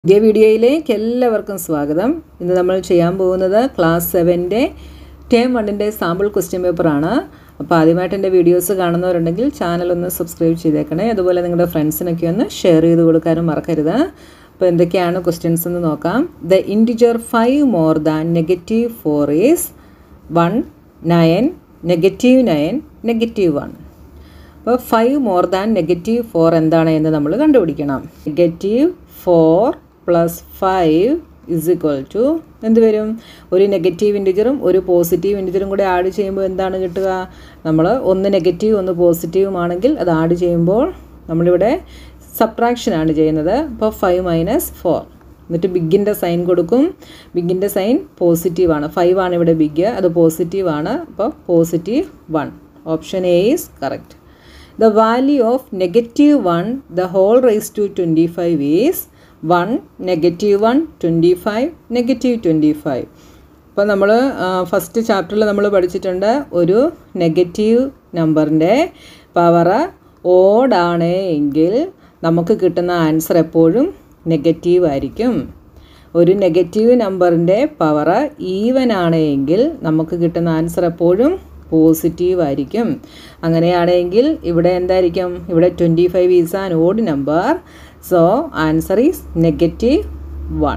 പുതിയ വീഡിയോയിലേക്ക് എല്ലാവർക്കും സ്വാഗതം ഇന്ന് നമ്മൾ ചെയ്യാൻ പോകുന്നത് ക്ലാസ് സെവൻ്റെ ടേം വണ്ണിൻ്റെ സാമ്പിൾ ക്വസ്റ്റ്യൻ പേപ്പറാണ് അപ്പോൾ ആദ്യമായിട്ട് എൻ്റെ വീഡിയോസ് കാണുന്നവരുണ്ടെങ്കിൽ ചാനൽ ഒന്ന് സബ്സ്ക്രൈബ് ചെയ്തേക്കണേ അതുപോലെ നിങ്ങളുടെ ഫ്രണ്ട്സിനൊക്കെ ഒന്ന് ഷെയർ ചെയ്ത് കൊടുക്കാനും മറക്കരുത് അപ്പോൾ എന്തൊക്കെയാണ് ക്വസ്റ്റ്യൻസ് എന്ന് നോക്കാം the integer five more than negative four is one nine negative nine negative one അപ്പോൾ five more than negative four എന്താണ് എന്ന് നമ്മൾ കണ്ടുപിടിക്കണം negative four plus five is equal to എന്ത് വരും ഒരു നെഗറ്റീവ് ഇൻറ്റിജറും ഒരു പോസിറ്റീവ് ഇൻറ്റിജറും കൂടെ ആഡ് ചെയ്യുമ്പോൾ എന്താണ് കിട്ടുക നമ്മൾ ഒന്ന് നെഗറ്റീവ് ഒന്ന് പോസിറ്റീവും ആണെങ്കിൽ അത് ആഡ് ചെയ്യുമ്പോൾ നമ്മളിവിടെ സബ്ട്രാക്ഷൻ ആണ് ചെയ്യുന്നത് അപ്പോൾ ഫൈവ് മൈനസ് ഫോർ എന്നിട്ട് ബിഗിൻ്റെ സൈൻ കൊടുക്കും ബിഗിൻ്റെ സൈൻ പോസിറ്റീവ് ആണ് ഫൈവ് ആണ് ഇവിടെ ബിഗ് അത് പോസിറ്റീവ് ആണ് അപ്പോൾ positive one option A is correct the value of negative 1 the whole raised to 25 is 1 negative 1 25 negative 25 അപ്പോൾ നമ്മൾ ഫസ്റ്റ് ചാപ്റ്ററിൽ നമ്മൾ പഠിച്ചിട്ടുണ്ട് ഒരു നെഗറ്റീവ് നമ്പറിൻ്റെ പവർ ഓടാണ് എങ്കിൽ നമുക്ക് കിട്ടുന്ന ആൻസർ എപ്പോഴും നെഗറ്റീവ് ആയിരിക്കും ഒരു നെഗറ്റീവ് നമ്പറിൻ്റെ പവർ ഈവൻ ആണ് എങ്കിൽ നമുക്ക് കിട്ടുന്ന ആൻസർ എപ്പോഴും പോസിറ്റീവ് ആയിരിക്കും അങ്ങനെയാണെങ്കിൽ ഇവിടെ എന്തായിരിക്കും ഇവിടെ twenty five is an odd number so answer is negative one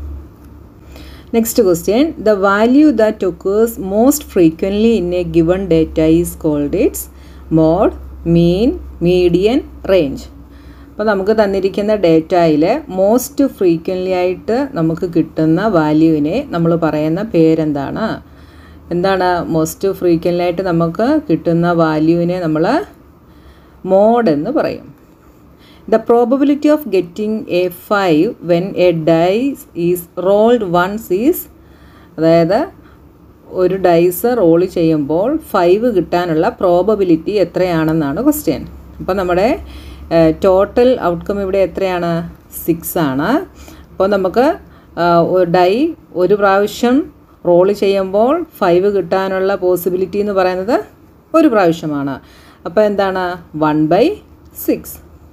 next question the value that occurs most frequently in a given data is called its mode mean median range അപ്പോൾ നമുക്ക് തന്നിരിക്കുന്ന ഡേറ്റയിൽ most frequently ആയിട്ട് നമുക്ക് കിട്ടുന്ന വാല്യൂവിനെ നമ്മൾ പറയുന്ന പേരെന്താണ് എന്താണ് മോസ്റ്റ് ഫ്രീക്വൻ്റ് ആയിട്ട് നമുക്ക് കിട്ടുന്ന വാല്യൂവിനെ നമ്മൾ മോഡ് എന്ന് പറയും the probability of getting a five when a dice is rolled once is അതായത് ഒരു ഡൈസ് റോൾ ചെയ്യുമ്പോൾ ഫൈവ് കിട്ടാനുള്ള പ്രോബബിലിറ്റി എത്രയാണെന്നാണ് ക്വസ്റ്റ്യൻ അപ്പോൾ നമ്മുടെ ടോട്ടൽ ഔട്ട്കം ഇവിടെ എത്രയാണ് സിക്സ് ആണ് അപ്പോൾ നമുക്ക് ഡൈ ഒരു പ്രാവശ്യം റോൾ ചെയ്യുമ്പോൾ ഫൈവ് കിട്ടാനുള്ള പോസിബിലിറ്റി എന്ന് പറയുന്നത് ഒരു പ്രാവശ്യമാണ് അപ്പോൾ എന്താണ് one by six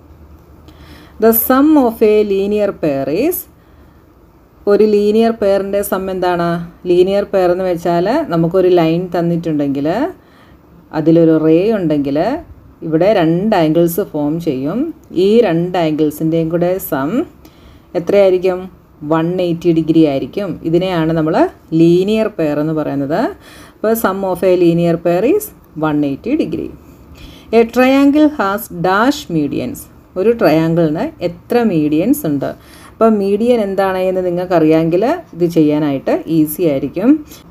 the sum of a linear pair is ഒരു ലീനിയർ പെയറിൻ്റെ സം എന്താണ് ലീനിയർ പെയർ എന്ന് വെച്ചാൽ നമുക്കൊരു ലൈൻ തന്നിട്ടുണ്ടെങ്കിൽ അതിലൊരു റേ ഉണ്ടെങ്കിൽ ഇവിടെ രണ്ട് ആംഗിൾസ് ഫോം ചെയ്യും ഈ രണ്ട് ആംഗിൾസിൻ്റെയും കൂടെ സം എത്രയായിരിക്കും വൺ എയ്റ്റി ഡിഗ്രി ആയിരിക്കും ഇതിനെയാണ് നമ്മൾ ലീനിയർ പെയർ എന്ന് പറയുന്നത് അപ്പോൾ sum of a linear pair is one eighty degree a triangle has dash medians ഒരു ട്രയാങ്കിളിന് എത്ര മീഡിയൻസ് ഉണ്ട് അപ്പോൾ മീഡിയൻ എന്താണ് എന്ന് നിങ്ങൾക്കറിയാമെങ്കിൽ ഇത് ചെയ്യാനായിട്ട് ഈസി ആയിരിക്കും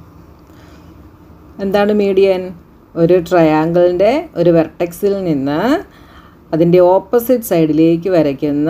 എന്താണ് മീഡിയൻ ഒരു ട്രയാങ്കിളിൻ്റെ ഒരു വെർട്ടെക്സിൽ നിന്ന് അതിൻ്റെ ഓപ്പോസിറ്റ് സൈഡിലേക്ക് വരയ്ക്കുന്ന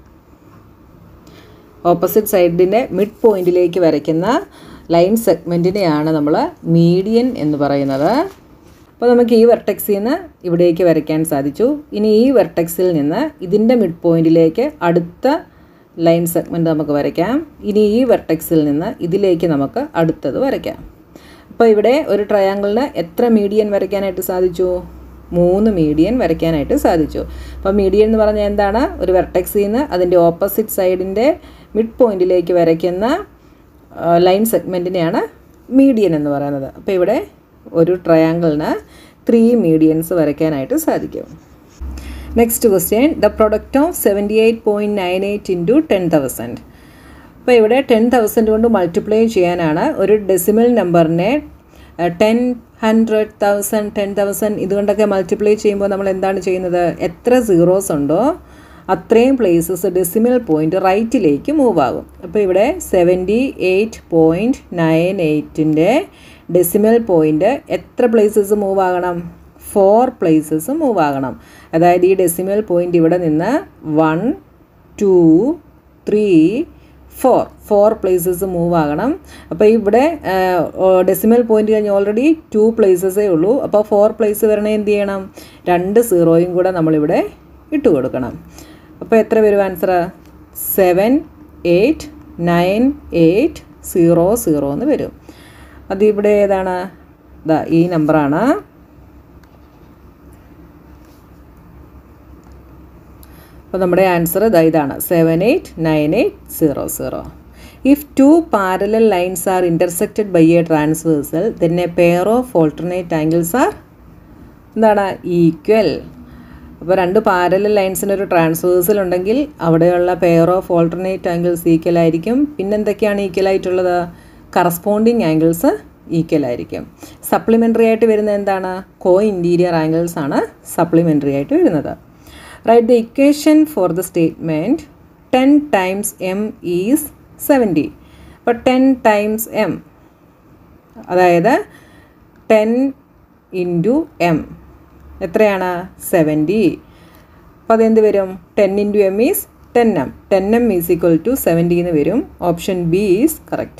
ഓപ്പോസിറ്റ് സൈഡിൻ്റെ മിഡ് പോയിന്റിലേക്ക് വരയ്ക്കുന്ന ലൈൻ സെഗ്മെൻറ്റിനെയാണ് നമ്മൾ മീഡിയൻ എന്ന് പറയുന്നത് അപ്പോൾ നമുക്ക് ഈ വെർട്ടെക്സിൽ നിന്ന് ഇവിടേക്ക് വരയ്ക്കാൻ സാധിച്ചു ഇനി ഈ വെർട്ടെക്സിൽ നിന്ന് ഇതിൻ്റെ മിഡ് പോയിന്റിലേക്ക് അടുത്ത ലൈൻ സെഗ്മെൻറ്റ് നമുക്ക് വരയ്ക്കാം ഇനി ഈ വെർട്ടെക്സിൽ നിന്ന് ഇതിലേക്ക് നമുക്ക് അടുത്തത് വരയ്ക്കാം അപ്പോൾ ഇവിടെ ഒരു ട്രയാങ്കിളിന് എത്ര മീഡിയൻ വരയ്ക്കാനായിട്ട് സാധിച്ചു മൂന്ന് മീഡിയൻ വരയ്ക്കാനായിട്ട് സാധിച്ചു അപ്പോൾ മീഡിയൻ എന്ന് പറഞ്ഞാൽ എന്താണ് ഒരു വെർട്ടെക്സിൽ നിന്ന് അതിൻ്റെ ഓപ്പോസിറ്റ് സൈഡിൻ്റെ മിഡ് പോയിന്റിലേക്ക് വരയ്ക്കുന്ന ലൈൻ സെഗ്മെൻറ്റിനെയാണ് മീഡിയൻ എന്ന് പറയുന്നത് അപ്പോൾ ഇവിടെ ഒരു ട്രയാങ്കിളിന് ത്രീ മീഡിയൻസ് വരയ്ക്കാനായിട്ട് സാധിക്കും next question the product of seventy eight point nine eight into ten thousand അപ്പോൾ ഇവിടെ ടെൻ തൗസൻഡ് കൊണ്ട് മൾട്ടിപ്ലൈ ചെയ്യാനാണ് ഒരു ഡെസിമൽ നമ്പറിനെ ten hundred thousand ten thousand ഇതുകൊണ്ടൊക്കെ മൾട്ടിപ്ലൈ ചെയ്യുമ്പോൾ നമ്മൾ എന്താണ് ചെയ്യുന്നത് എത്ര സീറോസ് ഉണ്ടോ അത്രയും പ്ലേസസ് ഡെസിമൽ പോയിൻ്റ് റൈറ്റിലേക്ക് മൂവ് ആകും അപ്പോൾ ഇവിടെ സെവൻറ്റി എയ്റ്റ് പോയിൻറ്റ് നയൻ എയ്റ്റിൻ്റെ ഡെസിമൽ പോയിൻ്റ് എത്ര പ്ലേസസ് മൂവ് ആകണം ഫോർ പ്ലേസസ് മൂവ് ആകണം അതായത് ഈ ഡെസിമൽ പോയിൻ്റ് ഇവിടെ നിന്ന് one two three four four places move ആകണം അപ്പോൾ ഇവിടെ ഡെസിമൽ പോയിന്റ് കഴിഞ്ഞ് ഓൾറെഡി ടു പ്ലേസസേ ഉള്ളൂ അപ്പോൾ ഫോർ പ്ലേസ് വരണേ എന്ത് ചെയ്യണം രണ്ട് സീറോയും കൂടെ നമ്മളിവിടെ ഇട്ട് കൊടുക്കണം അപ്പോൾ എത്ര വരും answer seven eight nine eight zero zero എന്ന് വരും അത് ഇവിടെ ഏതാണ് ഇതാ ഈ നമ്പറാണ് അപ്പോൾ നമ്മുടെ ആൻസർ ഇതാ ഇതാണ് seven eight nine eight zero zero if two parallel lines are intersected by a transversal then a pair of alternate angles are എന്താണ് ഈക്വൽ അപ്പോൾ രണ്ട് പാരലൽ ലൈൻസിന് ഒരു ട്രാൻസ്വേഴ്സൽ ഉണ്ടെങ്കിൽ അവിടെയുള്ള pair of alternate angles equal ആയിരിക്കും പിന്നെന്തൊക്കെയാണ് ഈക്വൽ ആയിട്ടുള്ളത് കറസ്പോണ്ടിങ് ആംഗിൾസ് ഈക്വൽ ആയിരിക്കും സപ്ലിമെൻ്ററി ആയിട്ട് വരുന്നത് എന്താണ് കോ ഇൻറ്റീരിയർ ആംഗിൾസ് ആണ് സപ്ലിമെൻ്ററി ആയിട്ട് വരുന്നത് right the equation for the statement ten times M is seventy അപ്പോൾ ടെൻ ടൈംസ് എം അതായത് ടെൻ ഇൻറ്റു എം എത്രയാണ് സെവൻറ്റി അപ്പോൾ അതെന്ത് വരും ten into M is ten M ten M is equal to seventy എന്ന് വരും option B is correct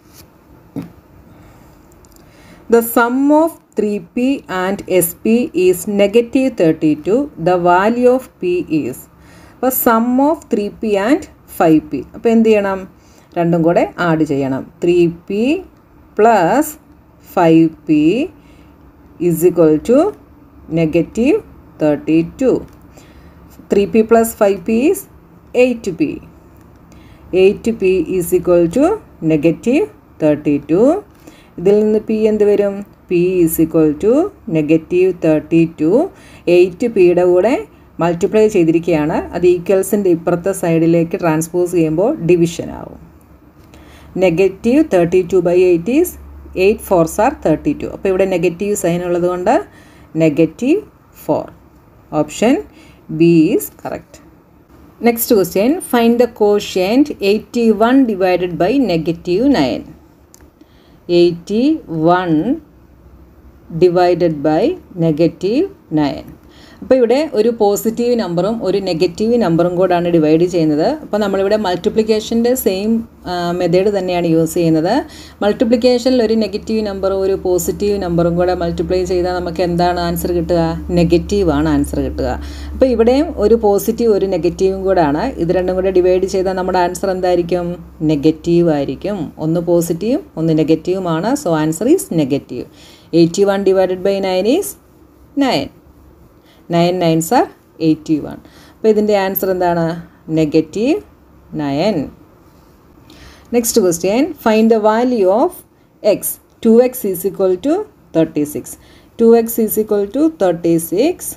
the sum of three P and S P is negative thirty two the value of P is അപ്പോൾ sum of three P and five P അപ്പോൾ എന്ത് ചെയ്യണം രണ്ടും കൂടെ add ചെയ്യണം three P plus five P is equal to negative thirty two three P plus five P is eight P eight P is equal to negative thirty two ഇതിൽ നിന്ന് P എന്ത് വരും P is equal to negative thirty two eight പിയുടെ കൂടെ multiply ചെയ്തിരിക്കുകയാണ് അത് ഈക്വൽസിൻ്റെ ഇപ്പുറത്തെ സൈഡിലേക്ക് ട്രാൻസ്പോസ് ചെയ്യുമ്പോൾ ഡിവിഷൻ ആവും negative thirty two by eight is eight fours are thirty two അപ്പോൾ ഇവിടെ നെഗറ്റീവ് സൈൻ ഉള്ളത് കൊണ്ട് negative four option B is correct next question find the quotient eighty one divided by negative nine eighty one divided by negative nine അപ്പോൾ ഇവിടെ ഒരു positive നമ്പറും ഒരു negative നമ്പറും കൂടാണ് ഡിവൈഡ് ചെയ്യുന്നത് അപ്പോൾ നമ്മളിവിടെ മൾട്ടിപ്ലിക്കേഷൻ്റെ സെയിം മെത്തേഡ് തന്നെയാണ് യൂസ് ചെയ്യുന്നത് മൾട്ടിപ്ലിക്കേഷനിൽ ഒരു നെഗറ്റീവ് നമ്പറും ഒരു പോസിറ്റീവ് നമ്പറും കൂടെ മൾട്ടിപ്ലൈ ചെയ്താൽ നമുക്ക് എന്താണ് ആൻസർ കിട്ടുക നെഗറ്റീവ് ആണ് ആൻസർ കിട്ടുക അപ്പോൾ ഇവിടെയും ഒരു പോസിറ്റീവ് ഒരു നെഗറ്റീവും കൂടാണ് ഇത് രണ്ടും കൂടെ ഡിവൈഡ് ചെയ്താൽ നമ്മുടെ ആൻസർ എന്തായിരിക്കും നെഗറ്റീവ് ആയിരിക്കും ഒന്ന് പോസിറ്റീവും ഒന്ന് നെഗറ്റീവുമാണ് so answer is negative eighty one divided by nine is nine nine nines are eighty one അപ്പോൾ ഇതിൻ്റെ ആൻസർ എന്താണ് negative nine next question find the value of X two X is equal to thirty six two X is equal to thirty six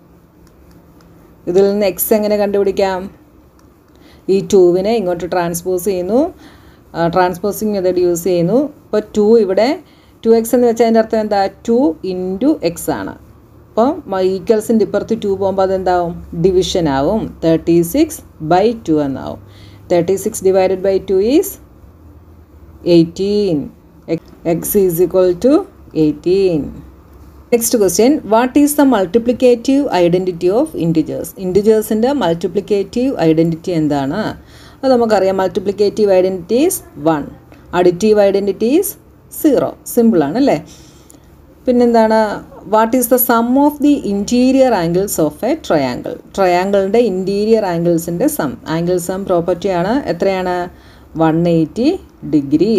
ഇതിൽ നിന്ന് X എങ്ങനെ കണ്ടുപിടിക്കാം ഈ ടൂവിനെ ഇങ്ങോട്ട് transpose ചെയ്യുന്നു ട്രാൻസ്പോസിങ് മെത്തേഡ് യൂസ് ചെയ്യുന്നു ഇപ്പോൾ ടു ഇവിടെ ടു എക്സ് എന്ന് വെച്ചാൽ അതിൻ്റെ അർത്ഥം എന്താ ടു ഇൻറ്റു എക്സ് ആണ് അപ്പം ഈക്വൽസിൻ്റെ ഇപ്പുറത്ത് ടു പോകുമ്പോൾ അതെന്താവും ഡിവിഷൻ ആവും തേർട്ടി സിക്സ് ബൈ ടു എന്നാവും thirty six divided by two is eighteen X is equal to eighteen next question what is the multiplicative identity of integers ഇൻറ്റിജേഴ്സിൻ്റെ മൾട്ടിപ്ലിക്കേറ്റീവ് ഐഡൻറ്റിറ്റി എന്താണ് അത് നമുക്കറിയാം multiplicative identities one additive identities zero സിമ്പിളാണ് അല്ലേ പിന്നെന്താണ് what is the sum of the interior angles of a triangle ട്രയാങ്കിളിൻ്റെ interior ആംഗിൾസിൻ്റെ sum angle sum പ്രോപ്പർട്ടിയാണ് എത്രയാണ് one eighty degree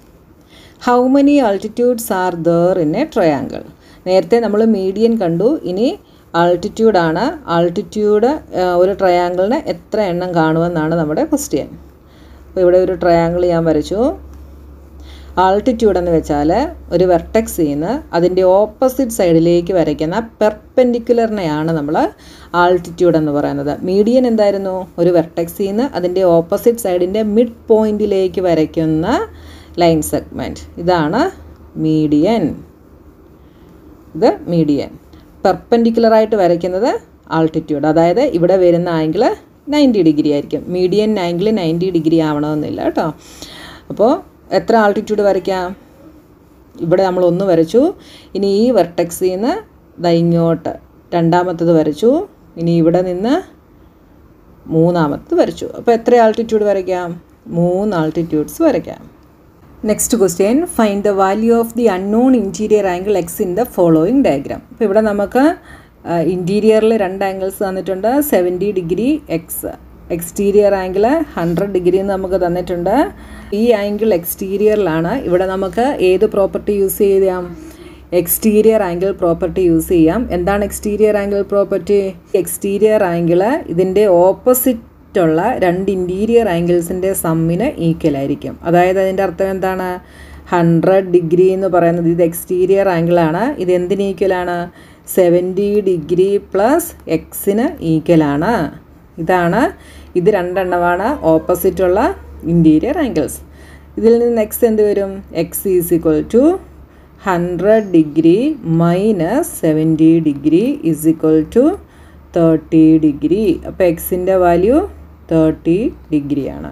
how many altitudes are there in a triangle നേരത്തെ നമ്മൾ median കണ്ടു ഇനി ആൾട്ടിറ്റ്യൂഡാണ് ആൾട്ടിറ്റ്യൂഡ് ഒരു ട്രയാങ്കിളിന് എത്ര എണ്ണം കാണുമെന്നാണ് നമ്മുടെ ക്വസ്റ്റ്യൻ അപ്പോൾ ഇവിടെ ഒരു ട്രയാങ്കിൾ ഞാൻ വരച്ചു ആൾട്ടിറ്റ്യൂഡ് എന്ന് വെച്ചാൽ ഒരു വെർട്ടെക്സിൽ നിന്ന് അതിൻ്റെ ഓപ്പോസിറ്റ് സൈഡിലേക്ക് വരയ്ക്കുന്ന പെർപെൻഡിക്കുലറിനെയാണ് നമ്മൾ ആൾട്ടിറ്റ്യൂഡ് എന്ന് പറയുന്നത് മീഡിയൻ എന്തായിരുന്നു ഒരു വെർട്ടെക്സിൽ നിന്ന് അതിൻ്റെ ഓപ്പോസിറ്റ് സൈഡിൻ്റെ മിഡ് പോയിന്റിലേക്ക് വരയ്ക്കുന്ന ലൈൻ സെഗ്മെൻറ്റ് ഇതാണ് മീഡിയൻ ഇത് മീഡിയൻ പെർപെൻഡിക്കുലറായിട്ട് വരയ്ക്കുന്നത് ആൾട്ടിറ്റ്യൂഡ് അതായത് ഇവിടെ വരുന്ന ആംഗിൾ നയൻറ്റി ഡിഗ്രി ആയിരിക്കും മീഡിയൻ ആംഗിൾ നയൻറ്റി ഡിഗ്രി ആവണമെന്നില്ല കേട്ടോ അപ്പോൾ എത്ര ആൾട്ടിറ്റ്യൂഡ് വരയ്ക്കാം ഇവിടെ നമ്മൾ ഒന്ന് വരച്ചു ഇനി ഈ വെർട്ടെക്സിൽ നിന്ന് ദാ ഇങ്ങോട്ട് രണ്ടാമത്തത് വരച്ചു ഇനി ഇവിടെ നിന്ന് മൂന്നാമത്തത് വരച്ചു അപ്പോൾ എത്ര ആൾട്ടിറ്റ്യൂഡ് വരയ്ക്കാം മൂന്ന് ആൾട്ടിറ്റ്യൂഡ്സ് വരയ്ക്കാം next question find the value of the unknown interior angle X in the following diagram അപ്പോൾ ഇവിടെ നമുക്ക് ഇൻറ്റീരിയറിൽ രണ്ട് ആംഗിൾസ് തന്നിട്ടുണ്ട് seventy degree X exterior angle hundred degree എന്ന് നമുക്ക് തന്നിട്ടുണ്ട് ഈ ആംഗിൾ എക്സ്റ്റീരിയറിലാണ് ഇവിടെ നമുക്ക് ഏത് പ്രോപ്പർട്ടി യൂസ് ചെയ്യാം എക്സ്റ്റീരിയർ ആംഗിൾ പ്രോപ്പർട്ടി യൂസ് ചെയ്യാം എന്താണ് exterior angle property exterior angle ഇതിൻ്റെ ഓപ്പോസിറ്റുള്ള രണ്ട് ഇൻറ്റീരിയർ ആംഗിൾസിൻ്റെ സമ്മിന് ഈക്വൽ ആയിരിക്കും അതായത് അതിൻ്റെ അർത്ഥം എന്താണ് ഹൺഡ്രഡ് ഡിഗ്രി എന്ന് പറയുന്നത് ഇത് എക്സ്റ്റീരിയർ ആംഗിളാണ് ഇത് എന്തിന് ഈക്വലാണ് സെവൻറ്റി ഡിഗ്രി പ്ലസ് എക്സിന് ഈക്വലാണ് ഇതാണ് ഇത് രണ്ടെണ്ണമാണ് ഓപ്പോസിറ്റുള്ള ഇൻറ്റീരിയർ ആംഗിൾസ് ഇതിൽ നിന്ന് എക്സ് എന്ത് വരും X is equal to hundred degree minus seventy degree is equal to thirty degree അപ്പോൾ എക്സിൻ്റെ വാല്യൂ തേർട്ടി ഡിഗ്രിയാണ്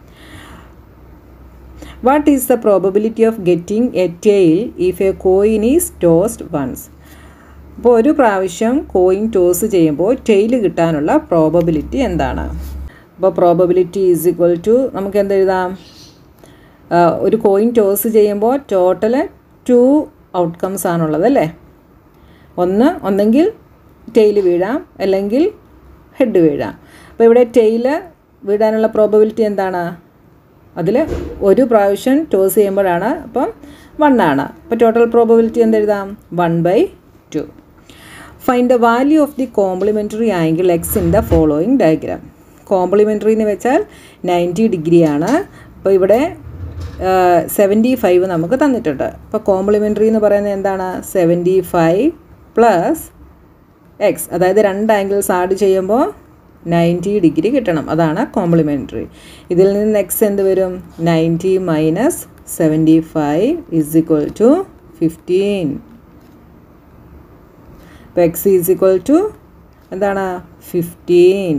what is the probability of getting a tail if a coin is tossed once അപ്പോൾ ഒരു പ്രാവശ്യം coin toss ചെയ്യുമ്പോൾ tail കിട്ടാനുള്ള probability എന്താണ് അപ്പോൾ പ്രോബബിലിറ്റി ഈസ് ഇക്വൽ ടു നമുക്ക് എന്തെഴുതാം ഒരു കോയിൻ ടോസ് ചെയ്യുമ്പോൾ ടോട്ടൽ ടു ഔട്ട്കംസ് ആണുള്ളത് അല്ലേ ഒന്ന് ഒന്നെങ്കിൽ ടെയിൽ വീഴാം അല്ലെങ്കിൽ ഹെഡ് വീഴാം അപ്പോൾ ഇവിടെ ടെയിൽ വീഴാനുള്ള പ്രോബബിലിറ്റി എന്താണ് അതിൽ ഒരു പ്രാവശ്യം ടോസ് ചെയ്യുമ്പോഴാണ് അപ്പം വൺ ആണ് അപ്പോൾ ടോട്ടൽ പ്രോബബിലിറ്റി എന്തെഴുതാം one by two find the value of the complementary angle X in the following diagram complementary എന്ന് വെച്ചാൽ നയൻറ്റി ഡിഗ്രിയാണ് അപ്പോൾ ഇവിടെ സെവൻറ്റി ഫൈവ് നമുക്ക് തന്നിട്ടുണ്ട് അപ്പോൾ കോംപ്ലിമെൻ്ററി എന്ന് പറയുന്നത് എന്താണ് സെവൻറ്റി ഫൈവ് പ്ലസ് എക്സ് അതായത് രണ്ട് ആംഗിൾസ് ആഡ് ചെയ്യുമ്പോൾ നയൻറ്റി ഡിഗ്രി കിട്ടണം അതാണ് കോംപ്ലിമെൻ്ററി ഇതിൽ നിന്ന് എക്സ് എന്ത് വരും ninety minus seventy five is equal to fifteen അപ്പോൾ എക്സ് ഈസ് ഇക്വൽ ടു എന്താണ് fifteen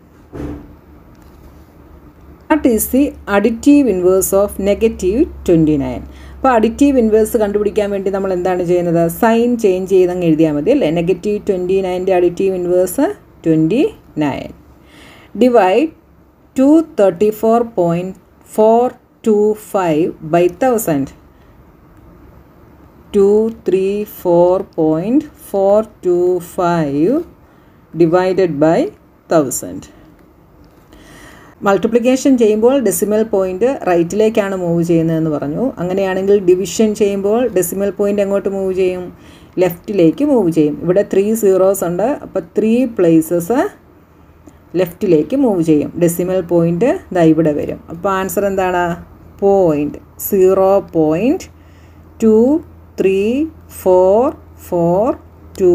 what is the additive inverse of negative twenty nine അപ്പോൾ അഡിറ്റീവ് ഇൻവേഴ്സ് കണ്ടുപിടിക്കാൻ വേണ്ടി നമ്മൾ എന്താണ് ചെയ്യുന്നത് സൈൻ ചേഞ്ച് ചെയ്തങ്ങ് എഴുതിയാൽ മതി അല്ലേ നെഗറ്റീവ് ട്വൻറ്റി നയൻ്റെ additive inverse twenty nine divide to thirty four point four two five by thousand two three four point four two five divided by thousand multiplication ചെയ്യുമ്പോൾ ഡെസിമൽ പോയിന്റ് റൈറ്റിലേക്കാണ് move ചെയ്യുന്നതെന്ന് പറഞ്ഞു അങ്ങനെയാണെങ്കിൽ division ചെയ്യുമ്പോൾ decimal point എങ്ങോട്ട് move ചെയ്യും ലെഫ്റ്റിലേക്ക് move ചെയ്യും ഇവിടെ ത്രീ സീറോസ് ഉണ്ട് അപ്പോൾ ത്രീ പ്ലേസസ് ലെഫ്റ്റിലേക്ക് മൂവ് ചെയ്യും ഡെസിമൽ പോയിന്റ് ഇതാ ഇവിടെ വരും അപ്പോൾ ആൻസർ എന്താണ് point zero point two three four four two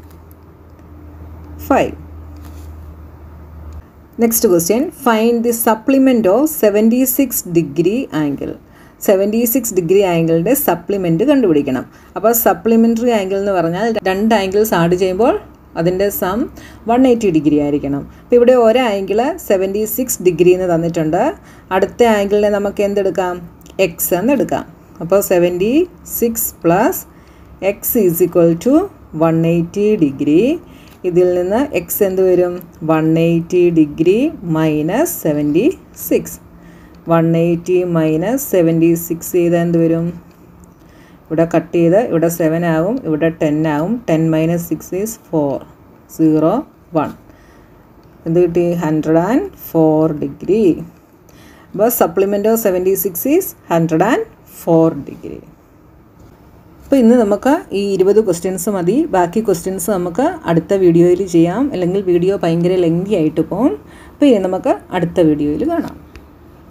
five next question find the supplement of seventy six degree angle seventy six degree ആംഗിളിൻ്റെ സപ്ലിമെൻറ്റ് കണ്ടുപിടിക്കണം അപ്പോൾ സപ്ലിമെൻ്ററി ആംഗിൾ എന്ന് പറഞ്ഞാൽ രണ്ട് ആംഗിൾസ് ആഡ് ചെയ്യുമ്പോൾ അതിൻ്റെ സം വൺ എയ്റ്റി ഡിഗ്രി ആയിരിക്കണം അപ്പോൾ ഇവിടെ ഒരു ആംഗിൾ സെവൻറ്റി സിക്സ് ഡിഗ്രി എന്ന് തന്നിട്ടുണ്ട് അടുത്ത ആംഗിളിനെ നമുക്ക് എന്തെടുക്കാം എക്സ് എന്ന് എടുക്കാം അപ്പോൾ seventy six plus X is equal to one eighty degree ഇതിൽ നിന്ന് എക്സ് എന്ത് വരും one eighty degree minus seventy six one eighty minus seventy six ചെയ്ത് എന്ത് വരും ഇവിടെ കട്ട് ചെയ്ത് ഇവിടെ സെവൻ ആവും ഇവിടെ ടെൻ ആവും ten minus six is four zero one എന്ത് കിട്ടി ഹൺഡ്രഡ് ആൻഡ് ഫോർ ഡിഗ്രി അപ്പോൾ supplement of seventy six is hundred and four degree അപ്പോൾ ഇന്ന് നമുക്ക് ഈ ഇരുപത് ക്വസ്റ്റ്യൻസ് മതി ബാക്കി ക്വസ്റ്റ്യൻസ് നമുക്ക് അടുത്ത വീഡിയോയിൽ ചെയ്യാം അല്ലെങ്കിൽ വീഡിയോ ഭയങ്കര ലെങ്തി ആയിട്ട് പോകും അപ്പോൾ ഇനി നമുക്ക് അടുത്ത വീഡിയോയിൽ കാണാം